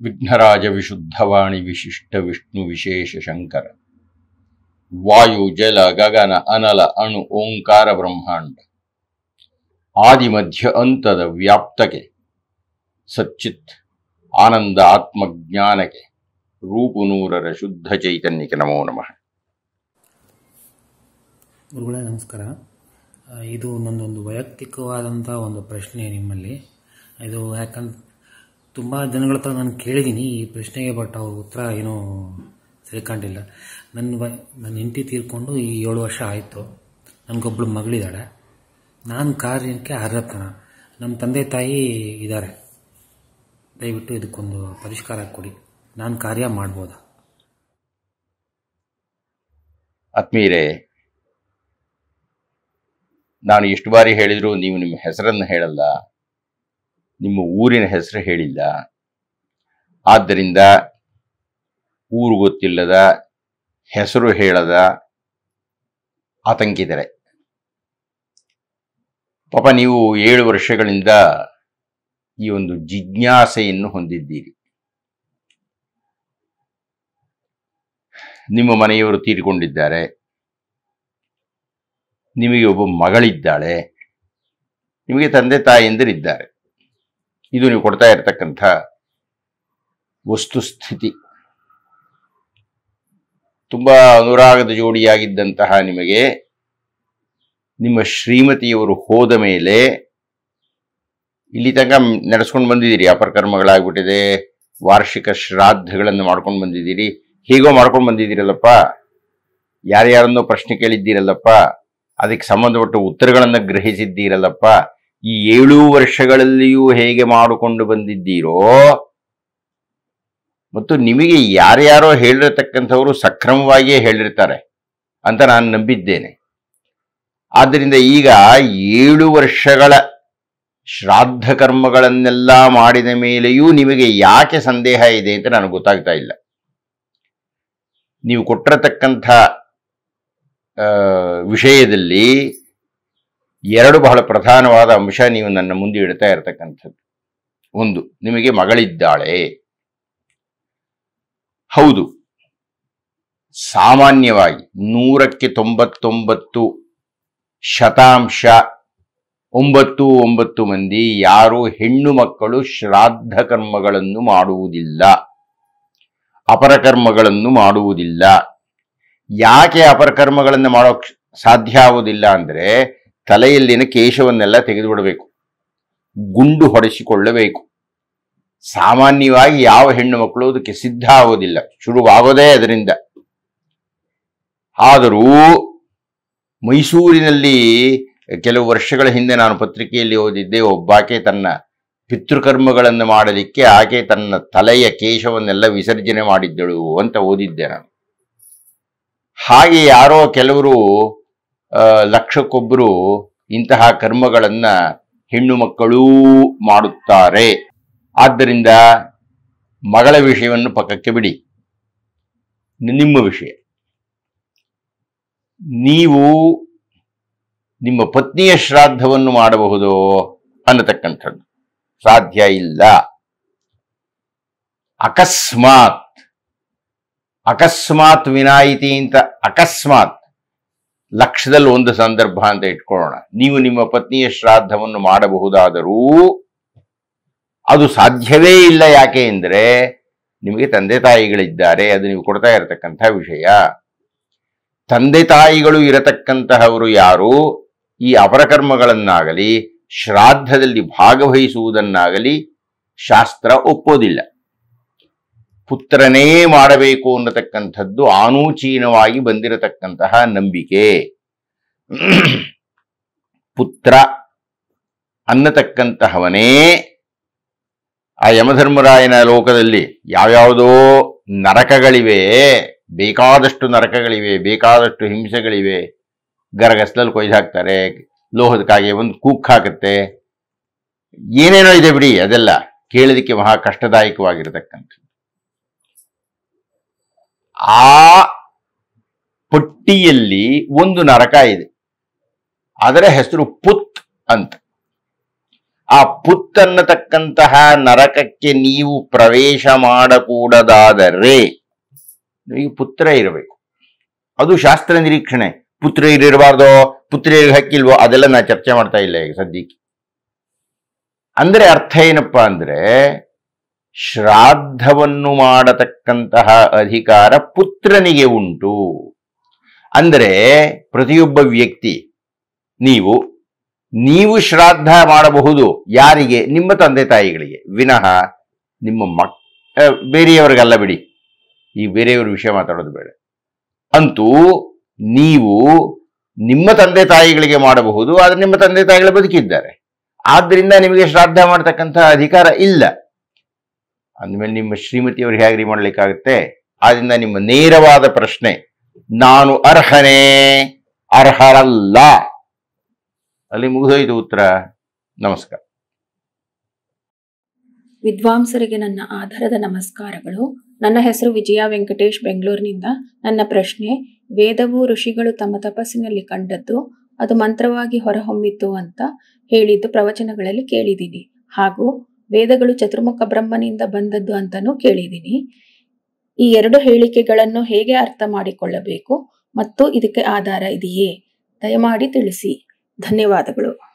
ವಿಘ್ನರಾಜ ವಿಶುದ್ಧವಾಣಿ ವಿಶಿಷ್ಟ ವಿಷ್ಣು ವಿಶೇಷ ಶಂಕರ ವಾಯು ಜಲ ಗಗನ ಅನಲ ಅಣು ಓಂಕಾರ ಬ್ರಹ್ಮಾಂಡ ಆದಿ ಮಧ್ಯ ಅಂತದ ವ್ಯಾಪ್ತಕ್ಕೆ ಸಚ್ಚಿತ್ ಆನಂದ ಆತ್ಮಜ್ಞಾನಕ್ಕೆ ರೂಪು ನೂರರ ಶುದ್ಧ ಚೈತನ್ಯಕ್ಕೆ ನಮೋ ನಮಃ ಗುರುಗಳೇ ನಮಸ್ಕಾರ ಆ, ಇದು ನನ್ನದೊಂದು ವೈಯಕ್ತಿಕವಾದಂಥ ಒಂದು ಪ್ರಶ್ನೆ ನಿಮ್ಮಲ್ಲಿ ಇದು ಯಾಕಂದ್ರೆ ತುಂಬ ಜನಗಳ ಹತ್ರ ನಾನು ಕೇಳಿದ್ದೀನಿ ಈ ಪ್ರಶ್ನೆಗೆ ಬಟ್ ಅವ್ರ ಉತ್ತರ ಏನೂ ಸೇರ್ಕೊಂಡಿಲ್ಲ ನನ್ನ ವ ನನ್ನ ಹೆಂಡತಿ ತೀರ್ಕೊಂಡು ಈ ಏಳು ವರ್ಷ ಆಯಿತು ನನಗೊಬ್ಬಳು ಮಗಳಿದ್ದಾಳೆ ನಾನು ಕಾರ್ಯಕ್ಕೆ ಅರ್ಹತನ ನಮ್ಮ ತಂದೆ ತಾಯಿ ಇದ್ದಾರೆ ದಯವಿಟ್ಟು ಇದಕ್ಕೊಂದು ಪರಿಷ್ಕಾರ ಕೊಡಿ ನಾನು ಕಾರ್ಯ ಮಾಡ್ಬೋದಾ ಆತ್ಮೀಯರೇ ನಾನು ಎಷ್ಟು ಬಾರಿ ಹೇಳಿದ್ರು ನೀವು ನಿಮ್ಮ ಹೆಸರನ್ನು ಹೇಳಲ್ಲ ನಿಮ್ಮ ಊರಿನ ಹೆಸರು ಹೇಳಿಲ್ಲ ಆದ್ದರಿಂದ ಊರು ಗೊತ್ತಿಲ್ಲದ ಹೆಸರು ಹೇಳದ ಆತಂಕಿತರೆ ಪಾಪ ನೀವು ಏಳು ವರ್ಷಗಳಿಂದ ಈ ಒಂದು ಜಿಜ್ಞಾಸೆಯನ್ನು ಹೊಂದಿದ್ದೀರಿ ನಿಮ್ಮ ಮನೆಯವರು ತೀರಿಕೊಂಡಿದ್ದಾರೆ ನಿಮಗೆ ಒಬ್ಬ ಮಗಳಿದ್ದಾಳೆ ನಿಮಗೆ ತಂದೆ ತಾಯಿಯಂದಿರಿದ್ದಾರೆ ಇದು ನೀವು ಕೊಡ್ತಾ ಇರತಕ್ಕಂಥ ವಸ್ತುಸ್ಥಿತಿ ತುಂಬಾ ಅನುರಾಗದ ಜೋಡಿಯಾಗಿದ್ದಂತಹ ನಿಮಗೆ ನಿಮ್ಮ ಶ್ರೀಮತಿಯವರು ಹೋದ ಮೇಲೆ ಇಲ್ಲಿ ತನಕ ನಡೆಸ್ಕೊಂಡು ಬಂದಿದ್ದೀರಿ ಅಪರಕರ್ಮಗಳಾಗ್ಬಿಟ್ಟಿದೆ ವಾರ್ಷಿಕ ಶ್ರಾದ್ದಗಳನ್ನು ಮಾಡ್ಕೊಂಡು ಬಂದಿದ್ದೀರಿ ಹೇಗೋ ಮಾಡ್ಕೊಂಡು ಬಂದಿದ್ದೀರಲ್ಲಪ್ಪ ಯಾರ್ಯಾರನ್ನೋ ಪ್ರಶ್ನೆ ಕೇಳಿದ್ದೀರಲ್ಲಪ್ಪ ಅದಕ್ಕೆ ಸಂಬಂಧಪಟ್ಟ ಉತ್ತರಗಳನ್ನು ಗ್ರಹಿಸಿದ್ದೀರಲ್ಲಪ್ಪ ಈ ಏಳು ವರ್ಷಗಳಲ್ಲಿಯೂ ಹೇಗೆ ಮಾಡಿಕೊಂಡು ಬಂದಿದ್ದೀರೋ ಮತ್ತು ನಿಮಗೆ ಯಾರ್ಯಾರೋ ಹೇಳಿರತಕ್ಕಂಥವರು ಸಕ್ರಮವಾಗಿಯೇ ಹೇಳಿರ್ತಾರೆ ಅಂತ ನಾನು ನಂಬಿದ್ದೇನೆ ಆದ್ದರಿಂದ ಈಗ ಏಳು ವರ್ಷಗಳ ಶ್ರಾದ್ದ ಕರ್ಮಗಳನ್ನೆಲ್ಲ ಮಾಡಿದ ಮೇಲೆಯೂ ನಿಮಗೆ ಯಾಕೆ ಸಂದೇಹ ಇದೆ ಅಂತ ನನಗೆ ಗೊತ್ತಾಗ್ತಾ ಇಲ್ಲ ನೀವು ಕೊಟ್ಟಿರತಕ್ಕಂಥ ಆ, ವಿಷಯದಲ್ಲಿ ಎರಡು ಬಹಳ ಪ್ರಧಾನವಾದ ಅಂಶ ನೀವು ನನ್ನ ಮುಂದೆ ಇಡ್ತಾ ಇರತಕ್ಕಂಥದ್ದು ಒಂದು ನಿಮಗೆ ಮಗಳಿದ್ದಾಳೆ ಹೌದು ಸಾಮಾನ್ಯವಾಗಿ ನೂರಕ್ಕೆ ತೊಂಬತ್ತೊಂಬತ್ತು ಶತಾಂಶ ಒಂಬತ್ತು ಒಂಬತ್ತು ಮಂದಿ ಯಾರು ಹೆಣ್ಣು ಮಕ್ಕಳು ಶ್ರಾದ್ದ ಕರ್ಮಗಳನ್ನು ಮಾಡುವುದಿಲ್ಲ ಅಪರಕರ್ಮಗಳನ್ನು ಮಾಡುವುದಿಲ್ಲ ಯಾಕೆ ಅಪರಕರ್ಮಗಳನ್ನು ಮಾಡೋಕ್ ಸಾಧ್ಯ ಆಗುವುದಿಲ್ಲ ಅಂದ್ರೆ ತಲೆಯಲ್ಲಿನ ಕೇಶವನ್ನೆಲ್ಲ ತೆಗೆದುಬಿಡಬೇಕು ಗುಂಡು ಹೊಡೆಸಿಕೊಳ್ಳಬೇಕು ಸಾಮಾನ್ಯವಾಗಿ ಯಾವ ಹೆಣ್ಣು ಮಕ್ಕಳು ಅದಕ್ಕೆ ಸಿದ್ಧ ಆಗೋದಿಲ್ಲ ಶುರುವಾಗೋದೇ ಅದರಿಂದ ಆದರೂ ಮೈಸೂರಿನಲ್ಲಿ ಕೆಲವು ವರ್ಷಗಳ ಹಿಂದೆ ನಾನು ಪತ್ರಿಕೆಯಲ್ಲಿ ಓದಿದ್ದೆ ಒಬ್ಬಾಕೆ ತನ್ನ ಪಿತೃಕರ್ಮಗಳನ್ನು ಮಾಡಲಿಕ್ಕೆ ಆಕೆ ತನ್ನ ತಲೆಯ ಕೇಶವನ್ನೆಲ್ಲ ವಿಸರ್ಜನೆ ಮಾಡಿದ್ದಳು ಅಂತ ಓದಿದ್ದೆ ನಾನು ಹಾಗೆ ಯಾರೋ ಕೆಲವರು ಆ, ಲಕ್ಷಕ್ಕೊಬ್ಬರು ಇಂತಹ ಕರ್ಮಗಳನ್ನ ಹೆಣ್ಣು ಮಕ್ಕಳೂ ಮಾಡುತ್ತಾರೆ ಆದ್ದರಿಂದ ಮಗಳ ವಿಷಯವನ್ನು ಪಕ್ಕಕ್ಕೆ ಬಿಡಿ ನಿಮ್ಮ ವಿಷಯ ನೀವು ನಿಮ್ಮ ಪತ್ನಿಯ ಶ್ರಾದ್ದವನ್ನು ಮಾಡಬಹುದೋ ಅನ್ನತಕ್ಕಂಥದ್ದು ಸಾಧ್ಯ ಇಲ್ಲ ಅಕಸ್ಮಾತ್ ಅಕಸ್ಮಾತ್ ವಿನಾಯಿತಿ ಅಂತ ಅಕಸ್ಮಾತ್ ಲಕ್ಷದಲ್ಲಿ ಒಂದು ಸಂದರ್ಭ ಅಂತ ಇಟ್ಕೊಳ್ಳೋಣ ನೀವು ನಿಮ್ಮ ಪತ್ನಿಯ ಶ್ರಾದ್ದವನ್ನು ಮಾಡಬಹುದಾದರೂ ಅದು ಸಾಧ್ಯವೇ ಇಲ್ಲ ಯಾಕೆ ಅಂದರೆ ನಿಮಗೆ ತಂದೆ ತಾಯಿಗಳಿದ್ದಾರೆ ಅದು ನೀವು ಕೊಡ್ತಾ ಇರತಕ್ಕಂಥ ವಿಷಯ ತಂದೆ ತಾಯಿಗಳು ಇರತಕ್ಕಂತಹವರು ಯಾರು ಈ ಅಪರಕರ್ಮಗಳನ್ನಾಗಲಿ ಶ್ರಾದ್ದದಲ್ಲಿ ಭಾಗವಹಿಸುವುದನ್ನಾಗಲಿ ಶಾಸ್ತ್ರ ಒಪ್ಪೋದಿಲ್ಲ ಪುತ್ರನೇ ಮಾಡಬೇಕು ಅನ್ನತಕ್ಕಂಥದ್ದು ಆನೂಚೀನವಾಗಿ ಬಂದಿರತಕ್ಕಂತಹ ನಂಬಿಕೆ ಪುತ್ರ ಅನ್ನತಕ್ಕಂತಹವನೇ ಆ ಯಮಧರ್ಮರಾಯನ ಲೋಕದಲ್ಲಿ ಯಾವ್ಯಾವುದೋ ನರಕಗಳಿವೆ ಬೇಕಾದಷ್ಟು ನರಕಗಳಿವೆ ಬೇಕಾದಷ್ಟು ಹಿಂಸೆಗಳಿವೆ ಗರಗಸದಲ್ಲಿ ಕೊಯ್ದು ಹಾಕ್ತಾರೆ ಲೋಹದ ಕಾಗೆ ಒಂದು ಕುಕ್ ಹಾಕುತ್ತೆ ಏನೇನೋ ಇದೆ ಬಿಡಿ ಅದೆಲ್ಲ ಕೇಳೋದಕ್ಕೆ ಮಹಾ ಕಷ್ಟದಾಯಕವಾಗಿರತಕ್ಕಂಥದ್ದು ಆ ಪಟ್ಟಿಯಲ್ಲಿ ಒಂದು ನರಕ ಇದೆ ಅದರ ಹೆಸರು ಪುತ್ ಅಂತ ಆ ಪುತ್ತನ್ನತಕ್ಕಂತಹ ನರಕಕ್ಕೆ ನೀವು ಪ್ರವೇಶ ಮಾಡಕೂಡದಾದರೆ ನಿಮಗೆ ಪುತ್ರ ಇರಬೇಕು ಅದು ಶಾಸ್ತ್ರ ನಿರೀಕ್ಷಣೆ ಪುತ್ರ ಇರಬಾರ್ದೋ ಪುತ್ರಿಯರಿಗೆ ಹಕ್ಕಿಲ್ವೋ ಅದೆಲ್ಲ ನಾ ಚರ್ಚೆ ಮಾಡ್ತಾ ಇಲ್ಲ ಈಗ ಸದ್ಯಕ್ಕೆ ಅಂದ್ರೆ ಅರ್ಥ ಏನಪ್ಪಾ ಅಂದ್ರೆ ಶ್ರಾದ್ದವನ್ನು ಮಾಡತಕ್ಕಂತಹ ಅಧಿಕಾರ ಪುತ್ರನಿಗೆ ಉಂಟು ಅಂದರೆ ಪ್ರತಿಯೊಬ್ಬ ವ್ಯಕ್ತಿ ನೀವು ನೀವು ಶ್ರಾದ್ದ ಮಾಡಬಹುದು ಯಾರಿಗೆ ನಿಮ್ಮ ತಂದೆ ತಾಯಿಗಳಿಗೆ ವಿನಃ ನಿಮ್ಮ ಮಕ್ ಆ, ಬೇರೆಯವರಿಗಲ್ಲ ಬಿಡಿ ಈ ಬೇರೆಯವ್ರ ವಿಷಯ ಮಾತಾಡೋದು ಬೇಡ ಅಂತೂ ನೀವು ನಿಮ್ಮ ತಂದೆ ತಾಯಿಗಳಿಗೆ ಮಾಡಬಹುದು ಆದ್ರೆ ನಿಮ್ಮ ತಂದೆ ತಾಯಿಗಳು ಬದುಕಿದ್ದಾರೆ ಆದ್ರಿಂದ ನಿಮಗೆ ಶ್ರಾದ್ದ ಮಾಡತಕ್ಕಂಥ ಅಧಿಕಾರ ಇಲ್ಲ ಅಂದಮೇಲೆ ನಿಮ್ಮ ಶ್ರೀಮತಿಯವ್ರಿಗೆ ಹೇಗ್ರಿ ಮಾಡ್ಲಿಕ್ಕಾಗುತ್ತೆ ಆದ್ರಿಂದ ನಿಮ್ಮ ನೇರವಾದ ಪ್ರಶ್ನೆ ನಾನು ಅರ್ಹನೇ ಅರ್ಹರಲ್ಲ ಅಲ್ಲಿ ಮುಗಿದೋಯ್ತು ಉತ್ತರ ನಮಸ್ಕಾರ ವಿದ್ವಾಂಸರಿಗೆ ನನ್ನ ಆಧಾರದ ನಮಸ್ಕಾರಗಳು ನನ್ನ ಹೆಸರು ವಿಜಯ ವೆಂಕಟೇಶ್ ಬೆಂಗಳೂರಿನಿಂದ ನನ್ನ ಪ್ರಶ್ನೆ ವೇದವು ಋಷಿಗಳು ತಮ್ಮ ತಪಸ್ಸಿನಲ್ಲಿ ಕಂಡದ್ದು ಅದು ಮಂತ್ರವಾಗಿ ಹೊರಹೊಮ್ಮಿತು ಅಂತ ಹೇಳಿದ್ದು ಪ್ರವಚನಗಳಲ್ಲಿ ಕೇಳಿದ್ದೀನಿ ಹಾಗೂ ವೇದಗಳು ಚತುರ್ಮುಖ ಬ್ರಹ್ಮನಿಂದ ಬಂದದ್ದು ಅಂತಲೂ ಕೇಳಿದ್ದೀನಿ ಈ ಎರಡು ಹೇಳಿಕೆಗಳನ್ನು ಹೇಗೆ ಅರ್ಥ ಮಾಡಿಕೊಳ್ಳಬೇಕು ಮತ್ತು ಇದಕ್ಕೆ ಆಧಾರ ಇದೆಯೇ ದಯಮಾಡಿ ತಿಳಿಸಿ ಧನ್ಯವಾದಗಳು